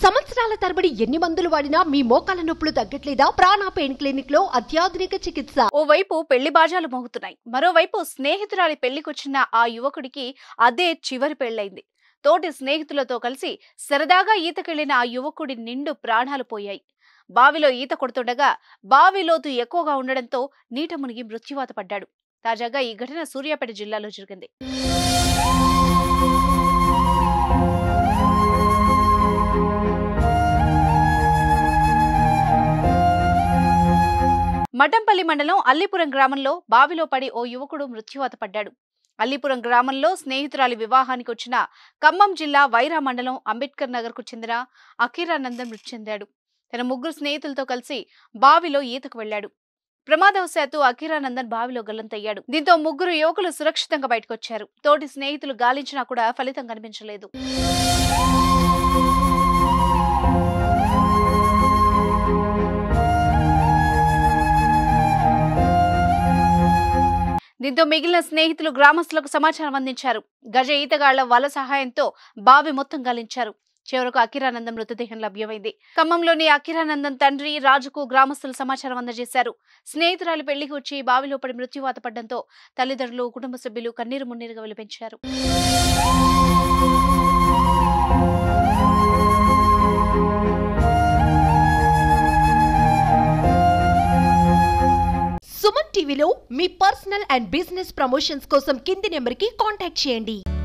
సంవత్సరాల తరబడి ఎన్ని మందులు వాడినా మీ మోకాల నొప్పులు తగ్గట్లేదా ప్రాణ పెయిన్ క్లినిక్ లో అత్యాధునిక చికిత్స ఓవైపు పెళ్లి బాజాలు మోగుతున్నాయి మరోవైపు స్నేహితురాలి పెళ్లికొచ్చిన ఆ యువకుడికి అదే చివరి పెళ్లైంది తోటి స్నేహితులతో కలిసి సరదాగా ఈతకెళ్లిన ఆ యువకుడి నిండు ప్రాణాలు పోయాయి బావిలో ఈత కొడుతుండగా బావి లోతు ఎక్కువగా ఉండడంతో నీట మునిగి మృత్యువాత పడ్డాడు తాజాగా ఈ ఘటన సూర్యాపేట జిల్లాలో జరిగింది మఠంపల్లి మండలం అల్లిపురం గ్రామంలో బావిలో పడి ఓ యువకుడు మృత్యువాత పడ్డాడు అల్లిపురం గ్రామంలో స్నేహితురాలి వివాహానికి వచ్చిన ఖమ్మం జిల్లా వైరా మండలం అంబేద్కర్ నగర్ కు చెందిన అఖీరానందన్ మృతి చెందాడు తన ముగ్గురు స్నేహితులతో కలిసి బావిలో ఈతకు వెళ్లాడు ప్రమాదవశాత్తు అఖీరానందన్ బావిలో గల్లంతయ్యాడు దీంతో ముగ్గురు యువకులు సురక్షితంగా బయటకొచ్చారు తోటి స్నేహితులు గాలించినా కూడా ఫలితం కనిపించలేదు దీంతో మిగిలిన స్నేహితులు గ్రామస్తులకు సమాచారం అందించారు గజ ఈతగాళ్ల వల సహాయంతో బావి మొత్తం గాలించారు చివరకు అఖిరానందం మృతదేహం లభ్యమైంది ఖమ్మంలోని అఖిరానందం తండ్రి రాజుకు గ్రామస్తులు సమాచారం అందజేశారు స్నేహితురాలి పెళ్లికి వచ్చి బావిలో పడి మృత్యువాత పడడంతో తల్లిదండ్రులు కుటుంబ సభ్యులు కన్నీరు మున్నీరుగా విలపించారు సుమన్ టీవీలో మీ పర్సనల్ అండ్ బిజినెస్ ప్రమోషన్స్ కోసం కింది నెంబర్ కి కాంటాక్ట్ చేయండి